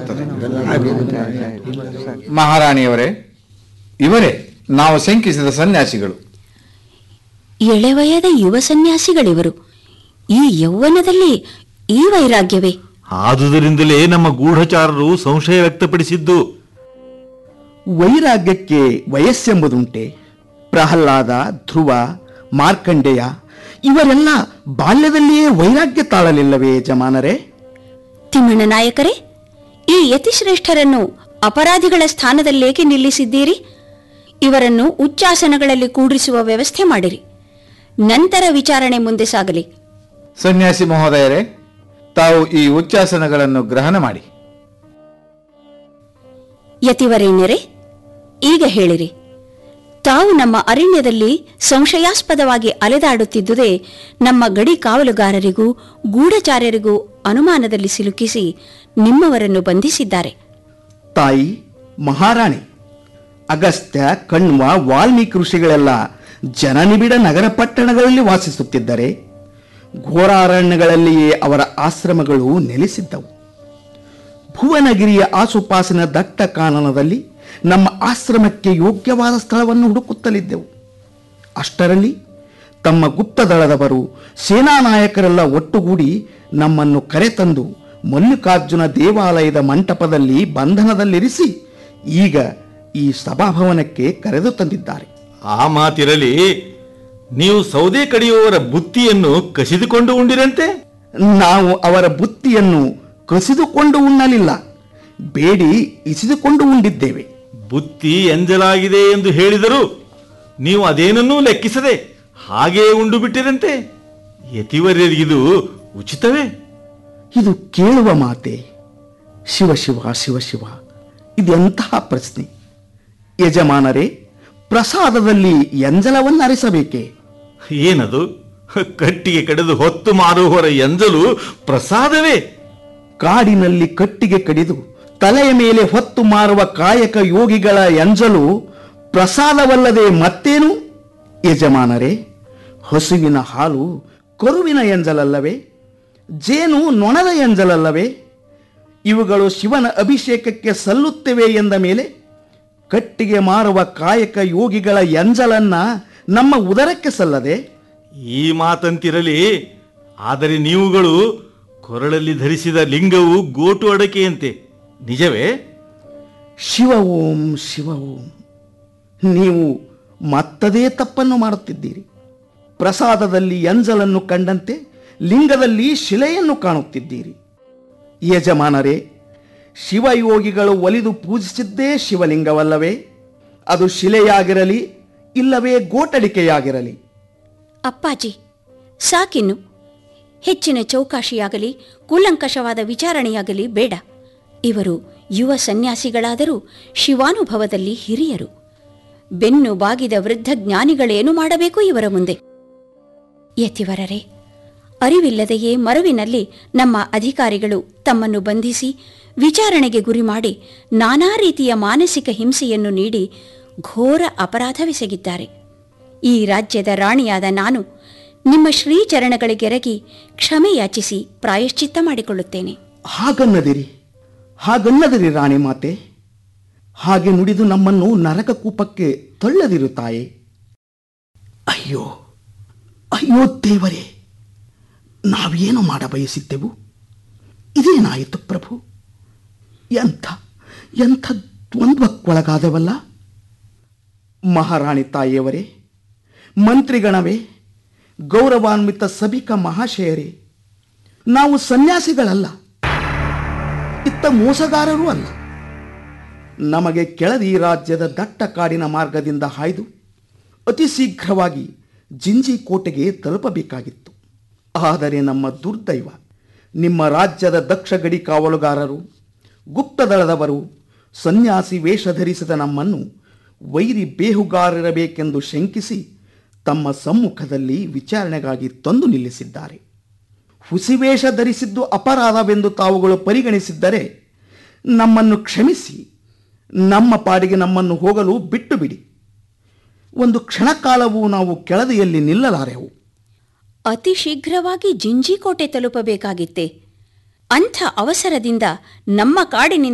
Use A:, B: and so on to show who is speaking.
A: ಆಗುತ್ತದೆ ಮಹಾರಾಣಿಯವರೇ ಇವರೇ ನಾವು ಶಂಕಿಸಿದ ಸನ್ಯಾಸಿಗಳು
B: ಎಳೆವಯದ ಯುವ ಸನ್ಯಾಸಿಗಳಿವರು ಈ ಯೌವನದಲ್ಲಿ ಈ ವೈರಾಗ್ಯವೇ
C: ಆದುದರಿಂದಲೇ ನಮ್ಮ ಗೂಢಚಾರರು ಸಂಶಯ ವ್ಯಕ್ತಪಡಿಸಿದ್ದು
D: ವೈರಾಗ್ಯಕ್ಕೆ ವಯಸ್ಸೆಂಬುದುಂಟೆ ಪ್ರಹ್ಲಾದ ಧ್ರುವ ಮಾರ್ಕಂಡೇಯ ಇವರೆಲ್ಲ ಬಾಲ್ಯದಲ್ಲಿಯೇ ವೈರಾಗ್ಯ ತಾಳಲಿಲ್ಲವೇ ಯಜಮಾನರೇ
B: ತಿಮ್ಮಣ್ಣ ನಾಯಕರೇ ಈ ಯತಿಶ್ರೇಷ್ಠರನ್ನು ಅಪರಾಧಿಗಳ ಸ್ಥಾನದಲ್ಲೇಕೆ ನಿಲ್ಲಿಸಿದ್ದೀರಿ ಇವರನ್ನು ಉಚ್ಚಾಸನಗಳಲ್ಲಿ ಕೂಡಿಸುವ ವ್ಯವಸ್ಥೆ ಮಾಡಿರಿ ನಂತರ ವಿಚಾರಣೆ ಮುಂದೆ ಸಾಗಲಿ
A: ಸನ್ಯಾಸಿ ಮಹೋದಯರೇ ತಾವು ಈ ಉಚ್ಚಾಸನಗಳನ್ನು ಗ್ರಹಣ ಮಾಡಿ
B: ಯತಿವರೇಣ್ಯರೇ ಈಗ ಹೇಳಿರಿ ತಾವು ನಮ್ಮ ಅರಣ್ಯದಲ್ಲಿ ಸಂಶಯಾಸ್ಪದವಾಗಿ ಅಲೆದಾಡುತ್ತಿದ್ದುದೇ ನಮ್ಮ ಗಡಿ ಕಾವಲುಗಾರರಿಗೂ ಗೂಢಚಾರ್ಯರಿಗೂ ಅನುಮಾನದಲ್ಲಿ ಸಿಲುಕಿಸಿ ನಿಮ್ಮವರನ್ನು ಬಂಧಿಸಿದ್ದಾರೆ
D: ತಾಯಿ ಮಹಾರಾಣಿ ಅಗಸ್ತ್ಯ ಕಣ್ವ ವಾಲ್ಮೀಕಿ ಋಷಿಗಳೆಲ್ಲ ಜನನಿಬಿಡ ನಗರ ಪಟ್ಟಣಗಳಲ್ಲಿ ವಾಸಿಸುತ್ತಿದ್ದರೆ ಘೋರಾರಣ್ಯಗಳಲ್ಲಿಯೇ ಅವರ ಆಶ್ರಮಗಳು ನೆಲೆಸಿದ್ದವು ಭುವನಗಿರಿಯ ಆಸುಪಾಸಿನ ದಟ್ಟ ಕಾನನದಲ್ಲಿ ನಮ್ಮ ಆಶ್ರಮಕ್ಕೆ ಯೋಗ್ಯವಾದ ಸ್ಥಳವನ್ನು ಹುಡುಕುತ್ತಲಿದ್ದೆವು ಅಷ್ಟರಲ್ಲಿ ತಮ್ಮ ಗುಪ್ತದಳದವರು ಸೇನಾ ನಾಯಕರೆಲ್ಲ ಒಟ್ಟುಗೂಡಿ ನಮ್ಮನ್ನು ಕರೆತಂದು ಮಲ್ಲಿಕಾರ್ಜುನ ದೇವಾಲಯದ ಮಂಟಪದಲ್ಲಿ ಬಂಧನದಲ್ಲಿರಿಸಿ ಈಗ ಈ ಸಭಾಭವನಕ್ಕೆ ಕರೆದು ತಂದಿದ್ದಾರೆ
C: ಆ ಮಾತಿರಲಿ ನೀವು ಸೌದೆ ಕಡಿಯುವವರ ಬುತ್ತಿಯನ್ನು ಕಸಿದುಕೊಂಡು ಉಂಡಿರಂತೆ
D: ನಾವು ಅವರ ಬುತ್ತಿಯನ್ನು ಕಸಿದುಕೊಂಡು ಉಣ್ಣಲಿಲ್ಲ ಬೇಡಿ ಇಸಿದುಕೊಂಡು ಉಂಡಿದ್ದೇವೆ
C: ಬುತ್ತಿ ಎಂಜಲಾಗಿದೆ ಎಂದು ಹೇಳಿದರು ನೀವು ಅದೇನನ್ನೂ ಲೆಕ್ಕಿಸದೆ ಹಾಗೆಯೇ ಉಂಡು ಬಿಟ್ಟಿರಂತೆ ಯತಿವರ್ಯರಿಗಿದು ಉಚಿತವೇ
D: ಇದು ಕೇಳುವ ಮಾತೆ ಶಿವ ಶಿವ ಶಿವ ಶಿವ ಇದೆಂತಹ ಪ್ರಶ್ನೆ ಯಜಮಾನರೇ ಪ್ರಸಾದದಲ್ಲಿ ಎಂಜಲವನ್ನು ಅರಿಸಬೇಕೆ
C: ಏನದು ಕಟ್ಟಿಗೆ ಕಡಿದು ಹೊತ್ತು ಮಾರುವವರ ಎಂಜಲು ಪ್ರಸಾದವೇ
D: ಕಾಡಿನಲ್ಲಿ ಕಟ್ಟಿಗೆ ಕಡಿದು ತಲೆಯ ಮೇಲೆ ಹೊತ್ತು ಮಾರುವ ಕಾಯಕ ಯೋಗಿಗಳ ಎಂಜಲು ಪ್ರಸಾದವಲ್ಲದೆ ಮತ್ತೇನು ಯಜಮಾನರೇ ಹಸುವಿನ ಹಾಲು ಕರುವಿನ ಎಂಜಲಲ್ಲವೇ ಜೇನು ನೊಣದ ಎಂಜಲಲ್ಲವೇ ಇವುಗಳು ಶಿವನ ಅಭಿಷೇಕಕ್ಕೆ ಸಲ್ಲುತ್ತವೆ ಎಂದ ಮೇಲೆ ಕಟ್ಟಿಗೆ ಮಾರುವ ಕಾಯಕ ಯೋಗಿಗಳ ಎಂಜಲನ್ನ ನಮ್ಮ ಉದರಕ್ಕೆ ಸಲ್ಲದೆ
C: ಈ ಮಾತಂತಿರಲಿ ಆದರೆ ನೀವುಗಳು ಕೊರಳಲ್ಲಿ ಧರಿಸಿದ ಲಿಂಗವು ಗೋಟು ಅಡಕೆಯಂತೆ ನಿಜವೇ
D: ಶಿವ ಓಂ ಶಿವ ಓಂ ನೀವು ಮತ್ತದೇ ತಪ್ಪನ್ನು ಮಾಡುತ್ತಿದ್ದೀರಿ ಪ್ರಸಾದದಲ್ಲಿ ಎಂಜಲನ್ನು ಕಂಡಂತೆ ಲಿಂಗದಲ್ಲಿ ಶಿಲೆಯನ್ನು ಕಾಣುತ್ತಿದ್ದೀರಿ ಯಜಮಾನರೇ ಶಿವಯೋಗಿಗಳು ಒಲಿದು ಪೂಜಿಸಿದ್ದೇ ಶಿವಲಿಂಗವಲ್ಲವೇ ಅದು ಶಿಲೆಯಾಗಿರಲಿ ಇಲ್ಲವೇ ಗೋಟಡಿಕೆಯಾಗಿರಲಿ
B: ಅಪ್ಪಾಜಿ ಸಾಕಿನ್ನು ಹೆಚ್ಚಿನ ಚೌಕಾಶಿಯಾಗಲಿ ಕೂಲಂಕಷವಾದ ವಿಚಾರಣೆಯಾಗಲಿ ಬೇಡ ಇವರು ಯುವ ಸನ್ಯಾಸಿಗಳಾದರೂ ಶಿವಾನುಭವದಲ್ಲಿ ಹಿರಿಯರು ಬೆನ್ನು ಬಾಗಿದ ವೃದ್ಧ ಜ್ಞಾನಿಗಳೇನು ಮಾಡಬೇಕು ಇವರ ಮುಂದೆ ಯತಿವರರೇ ಅರಿವಿಲ್ಲದೆಯೇ ಮರವಿನಲ್ಲಿ ನಮ್ಮ ಅಧಿಕಾರಿಗಳು ತಮ್ಮನ್ನು ಬಂಧಿಸಿ ವಿಚಾರಣೆಗೆ ಗುರಿ ಮಾಡಿ ನಾನಾ ರೀತಿಯ ಮಾನಸಿಕ ಹಿಂಸೆಯನ್ನು ನೀಡಿ ಘೋರ ಅಪರಾಧವೆಸಗಿದ್ದಾರೆ ಈ ರಾಜ್ಯದ ರಾಣಿಯಾದ ನಾನು ನಿಮ್ಮ ಶ್ರೀಚರಣಗಳಿಗೆರಗಿ ಕ್ಷಮೆ ಯಾಚಿಸಿ ಪ್ರಾಯಶ್ಚಿತ್ತ ಮಾಡಿಕೊಳ್ಳುತ್ತೇನೆ
D: ಹಾಗನ್ನದಿರಿ ಹಾಗನ್ನದಿರಿ ರಾಣಿ ಮಾತೆ ಹಾಗೆ ನುಡಿದು ನಮ್ಮನ್ನು ನರಕ ಕೂಪಕ್ಕೆ ತಳ್ಳದಿರು ತಾಯೆ ಅಯ್ಯೋ ಅಯ್ಯೋ ದೇವರೇ ನಾವೇನು ಮಾಡ ಬಯಸಿದ್ದೆವು ಇದೇನಾಯಿತು ಪ್ರಭು ಎಂಥ ಎಂಥ ದ್ವಂದ್ವಕ್ಕೊಳಗಾದವಲ್ಲ ಮಹಾರಾಣಿ ತಾಯಿಯವರೇ ಮಂತ್ರಿಗಣವೇ ಗೌರವಾನ್ವಿತ ಸಭಿಕ ಮಹಾಶಯರೇ ನಾವು ಸನ್ಯಾಸಿಗಳಲ್ಲ ಇತ್ತ ಮೋಸಗಾರರೂ ಅಲ್ಲ ನಮಗೆ ಕೆಳದಿ ರಾಜ್ಯದ ದಟ್ಟ ಕಾಡಿನ ಮಾರ್ಗದಿಂದ ಹಾಯ್ದು ಅತಿ ಶೀಘ್ರವಾಗಿ ಜಿಂಜಿ ಕೋಟೆಗೆ ತಲುಪಬೇಕಾಗಿತ್ತು ಆದರೆ ನಮ್ಮ ದುರ್ದೈವ ನಿಮ್ಮ ರಾಜ್ಯದ ದಕ್ಷ ಗಡಿ ಕಾವಲುಗಾರರು ಗುಪ್ತದಳದವರು ಸನ್ಯಾಸಿ ವೇಷ ಧರಿಸಿದ ನಮ್ಮನ್ನು ವೈರಿ ಬೇಹುಗಾರರಬೇಕೆಂದು ಶಂಕಿಸಿ ತಮ್ಮ ಸಮ್ಮುಖದಲ್ಲಿ ವಿಚಾರಣೆಗಾಗಿ ತಂದು ನಿಲ್ಲಿಸಿದ್ದಾರೆ ಹುಸಿವೇಷ ಧರಿಸಿದ್ದು ಅಪರಾಧವೆಂದು ತಾವುಗಳು ಪರಿಗಣಿಸಿದ್ದರೆ ನಮ್ಮನ್ನು ಕ್ಷಮಿಸಿ ನಮ್ಮ ಪಾಡಿಗೆ ನಮ್ಮನ್ನು ಹೋಗಲು ಬಿಟ್ಟು ಬಿಡಿ ಒಂದು ಕ್ಷಣಕಾಲವೂ ನಾವು ಕೆಳದಿಯಲ್ಲಿ ನಿಲ್ಲಲಾರೆವು
B: ಅತಿ ಶೀಘ್ರವಾಗಿ ಜಿಂಜಿಕೋಟೆ ತಲುಪಬೇಕಾಗಿತ್ತೆ ಅಂಥ ಅವಸರದಿಂದ ನಮ್ಮ ಕಾಡಿನಿಂದ